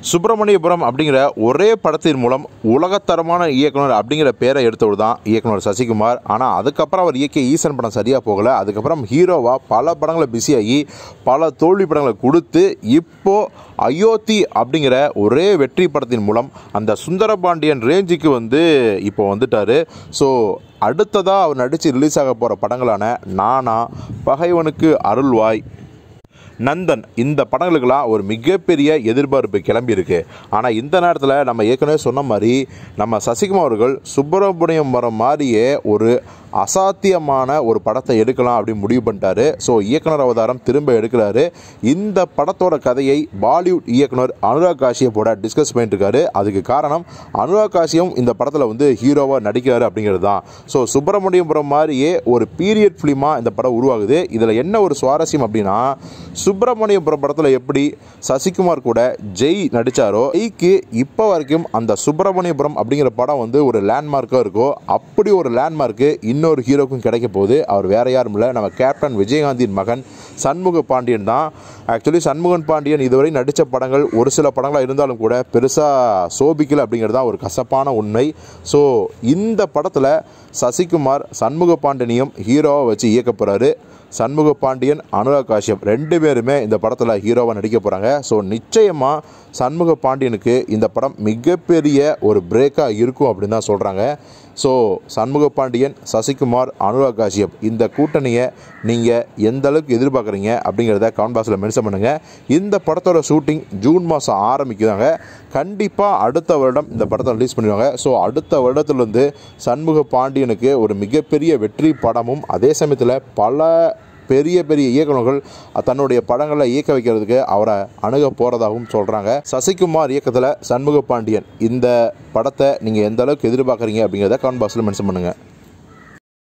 சுப்பிரமணியபுரம் அப்படிங்கிற ஒரே படத்தின் மூலம் உலகத்தரமான இயக்குனர் அப்படிங்கிற பேரை எடுத்தவர் தான் இயக்குனர் சசிகுமார் ஆனால் அதுக்கப்புறம் அவர் இயக்கிய ஈசன் படம் சரியாக போகலை அதுக்கப்புறம் ஹீரோவாக பல படங்களை பிஸியாகி பல தோல்வி படங்களை கொடுத்து இப்போ அயோத்தி அப்படிங்கிற ஒரே வெற்றி படத்தின் மூலம் அந்த சுந்தரபாண்டியன் ரேஞ்சுக்கு வந்து இப்போ வந்துட்டார் ஸோ அடுத்ததாக அவர் நடித்து ரிலீஸ் ஆக போகிற படங்களான நானா பகைவனுக்கு அருள்வாய் நந்தன் இந்த படங்களுக்கெல்லாம் ஒரு மிகப்பெரிய எதிர்பார்ப்பு கிளம்பி இருக்கு ஆனால் இந்த நேரத்தில் நம்ம ஏற்கனவே சொன்ன மாதிரி நம்ம சசிகுமார் அவர்கள் சுப்பிரமணியம் மரம் மாதிரியே ஒரு அசாத்தியமான ஒரு படத்தை எடுக்கலாம் அப்படின்னு முடிவு பண்ணிட்டாரு ஸோ இயக்குனர் அவதாரம் திரும்ப எடுக்கிறாரு இந்த படத்தோட கதையை பாலிவுட் இயக்குனர் அனுராக் காஷியப்போட டிஸ்கஸ் பண்ணிட்டு இருக்காரு அதுக்கு காரணம் அனுராக் காஷியம் இந்த படத்தில் வந்து ஹீரோவாக நடிக்கிறாரு அப்படிங்கிறது தான் ஸோ சுப்பிரமணியபுரம் மாதிரியே ஒரு பீரியட் ஃபிலிமாக இந்த படம் உருவாகுது இதில் என்ன ஒரு சுவாரஸ்யம் அப்படின்னா சுப்பிரமணியபுரம் படத்தில் எப்படி சசிகுமார் கூட ஜெய் நடித்தாரோ ஜெய்க்கு இப்போ வரைக்கும் அந்த சுப்பிரமணியபுரம் அப்படிங்கிற படம் வந்து ஒரு லேண்ட்மார்க்காக இருக்கோ அப்படி ஒரு லேண்ட்மார்க்கு இன்னொரு ஹீரோக்கும் கிடைக்க போகுது அவர் வேற யாரும் இல்லை நம்ம கேப்டன் விஜயகாந்தின் மகன் சண்முக பாண்டியன் தான் ஆக்சுவலி சண்முகன் பாண்டியன் இதுவரை நடித்த படங்கள் ஒரு சில படங்களாக இருந்தாலும் கூட பெருசாக சோபிக்கல அப்படிங்கிறது தான் ஒரு கசப்பான உண்மை ஸோ இந்த படத்தில் சசிகுமார் சண்முக பாண்டியனையும் ஹீரோவாக வச்சு இயக்க போகிறாரு சண்முக பாண்டியன் அனுராக் காஷ்யப் ரெண்டு பேருமே இந்த படத்தில் ஹீரோவாக நடிக்க போகிறாங்க ஸோ நிச்சயமாக சண்முக பாண்டியனுக்கு இந்த படம் மிகப்பெரிய ஒரு பிரேக்காக இருக்கும் அப்படின்னு தான் சொல்கிறாங்க ஸோ சண்முக பாண்டியன் சசிகுமார் அனுராக் காஷ்யப் இந்த கூட்டணியை நீங்கள் எந்த அளவுக்கு எதிர்பார்க்குறீங்க அப்படிங்கிறத கமெண்ட் பாக்ஸில் மென்ஷன் பண்ணுங்கள் இந்த படத்தோட ஷூட்டிங் ஜூன் மாதம் ஆரம்பிக்குதாங்க கண்டிப்பாக அடுத்த வருடம் இந்த படத்தை ரிலீஸ் பண்ணிடுவாங்க ஸோ அடுத்த வருடத்துலேருந்து சண்முக பாண்டியனுக்கு ஒரு மிகப்பெரிய வெற்றி படமும் அதே சமயத்தில் பல பெரிய பெரிய இயக்குநர்கள் தன்னுடைய படங்களை இயக்க வைக்கிறதுக்கு அவரை அணுக போகிறதாகவும் சொல்கிறாங்க சசிகுமார் இயக்கத்தில் சண்முக பாண்டியன் இந்த படத்தை நீங்கள் எந்த அளவுக்கு எதிர்பார்க்குறீங்க அப்படிங்கிறத கமெண்ட் பாக்ஸில் மென்ஷன் பண்ணுங்கள்